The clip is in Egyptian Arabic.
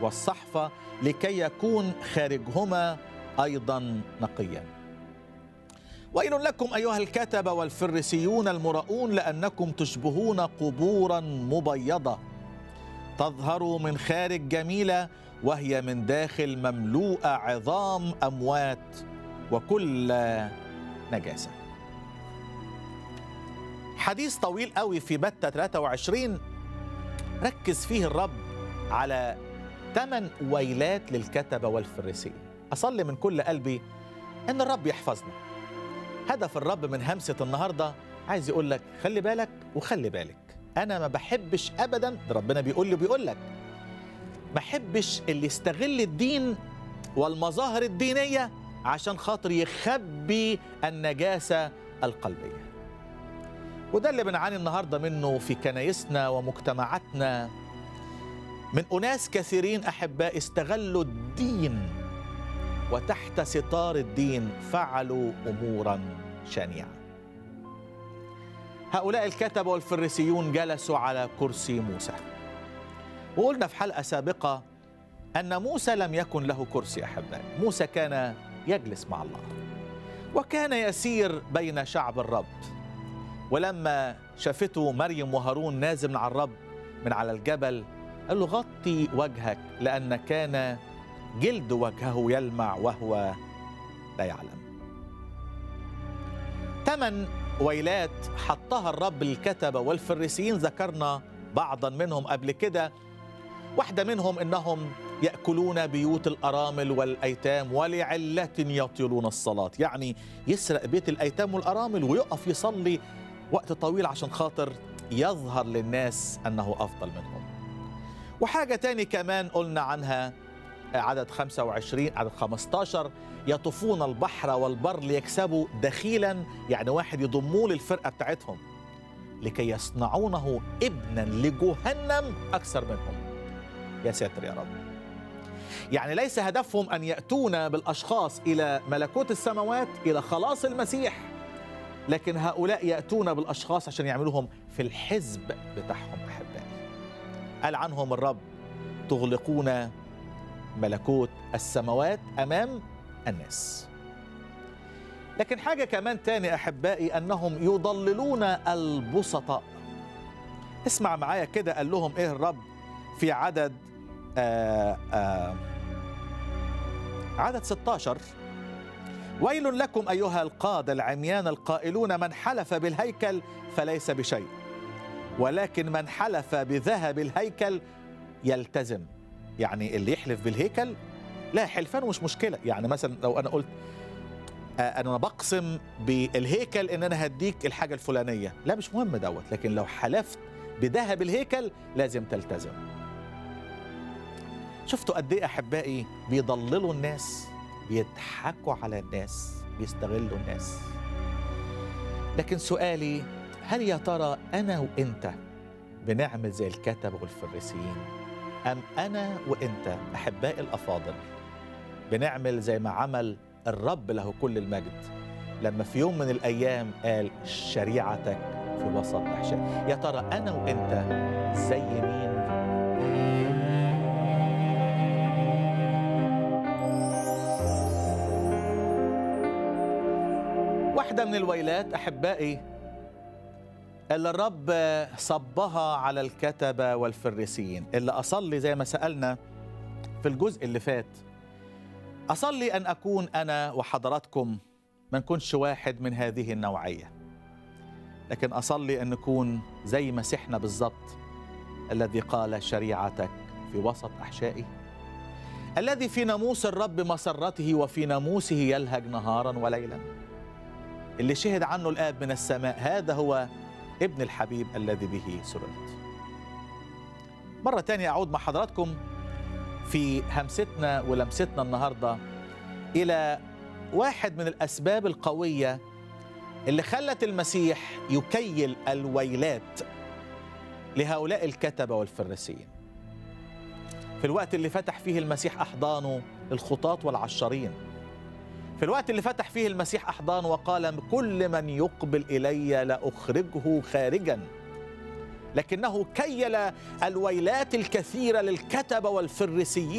والصحفة لكي يكون خارجهما أيضا نقيا ويل لكم أيها الكتبة والفريسيون المرؤون لأنكم تشبهون قبورا مبيضة تظهر من خارج جميلة وهي من داخل مملوءة عظام أموات وكل نجاسة حديث طويل قوي في متى 23 ركز فيه الرب على ثمان ويلات للكتبة والفريسيين أصلي من كل قلبي أن الرب يحفظنا هدف الرب من همسة النهاردة عايز يقول لك خلي بالك وخلي بالك أنا ما بحبش أبدا ده ربنا بيقول لي بيقول لك ما بحبش اللي يستغل الدين والمظاهر الدينية عشان خاطر يخبي النجاسة القلبية وده اللي بنعاني النهارده منه في كنايسنا ومجتمعاتنا من اناس كثيرين احباء استغلوا الدين وتحت ستار الدين فعلوا امورا شنيعه هؤلاء الكتبه والفريسيون جلسوا على كرسي موسى وقلنا في حلقه سابقه ان موسى لم يكن له كرسي احباء موسى كان يجلس مع الله وكان يسير بين شعب الرب ولما شافته مريم وهارون نازل من على الرب من على الجبل قال له غطي وجهك لأن كان جلد وجهه يلمع وهو لا يعلم ثمان ويلات حطها الرب للكتبة والفريسيين ذكرنا بعضا منهم قبل كده واحدة منهم إنهم يأكلون بيوت الأرامل والأيتام ولعلة يطيلون الصلاة يعني يسرق بيت الأيتام والأرامل ويقف يصلي وقت طويل عشان خاطر يظهر للناس أنه أفضل منهم وحاجة تاني كمان قلنا عنها عدد 25 عدد 15 يطوفون البحر والبر ليكسبوا دخيلا يعني واحد يضموه للفرقة بتاعتهم لكي يصنعونه ابنا لجهنم أكثر منهم يا ساتر يا رب يعني ليس هدفهم أن يأتون بالأشخاص إلى ملكوت السماوات إلى خلاص المسيح لكن هؤلاء يأتون بالأشخاص عشان يعملوهم في الحزب بتاعهم أحبائي قال عنهم الرب تغلقون ملكوت السماوات أمام الناس لكن حاجة كمان تاني أحبائي أنهم يضللون البسطاء اسمع معايا كده قال لهم إيه الرب في عدد آآ آآ عدد 16 ويل لكم أيها القادة العميان القائلون من حلف بالهيكل فليس بشيء ولكن من حلف بذهب الهيكل يلتزم يعني اللي يحلف بالهيكل لا حلفان مش مشكلة يعني مثلا لو أنا قلت أنا بقسم بالهيكل إن أنا هديك الحاجة الفلانية لا مش مهم دوت لكن لو حلفت بذهب الهيكل لازم تلتزم شفتوا قد ايه احبائي بيضللوا الناس بيضحكوا على الناس بيستغلوا الناس لكن سؤالي هل يا ترى انا وانت بنعمل زي الكتب والفريسيين ام انا وانت احبائي الافاضل بنعمل زي ما عمل الرب له كل المجد لما في يوم من الايام قال شريعتك في وسط احشاء يا ترى انا وانت زي مين واحدة من الويلات أحبائي اللي الرب صبها على الكتبة والفريسيين اللي أصلي زي ما سألنا في الجزء اللي فات أصلي أن أكون أنا وحضراتكم ما نكونش واحد من هذه النوعية لكن أصلي أن نكون زي مسيحنا بالظبط الذي قال شريعتك في وسط أحشائي الذي في ناموس الرب مسرته وفي ناموسه يلهج نهارا وليلا اللي شهد عنه الآب من السماء هذا هو ابن الحبيب الذي به سررت مرة تانية أعود مع حضراتكم في همستنا ولمستنا النهاردة إلى واحد من الأسباب القوية اللي خلت المسيح يكيل الويلات لهؤلاء الكتبة والفريسيين في الوقت اللي فتح فيه المسيح أحضانه الخطاة والعشارين في الوقت اللي فتح فيه المسيح أحضان وقال كل من يقبل إلي لأخرجه خارجا لكنه كيل الويلات الكثيرة للكتبة والفريسيين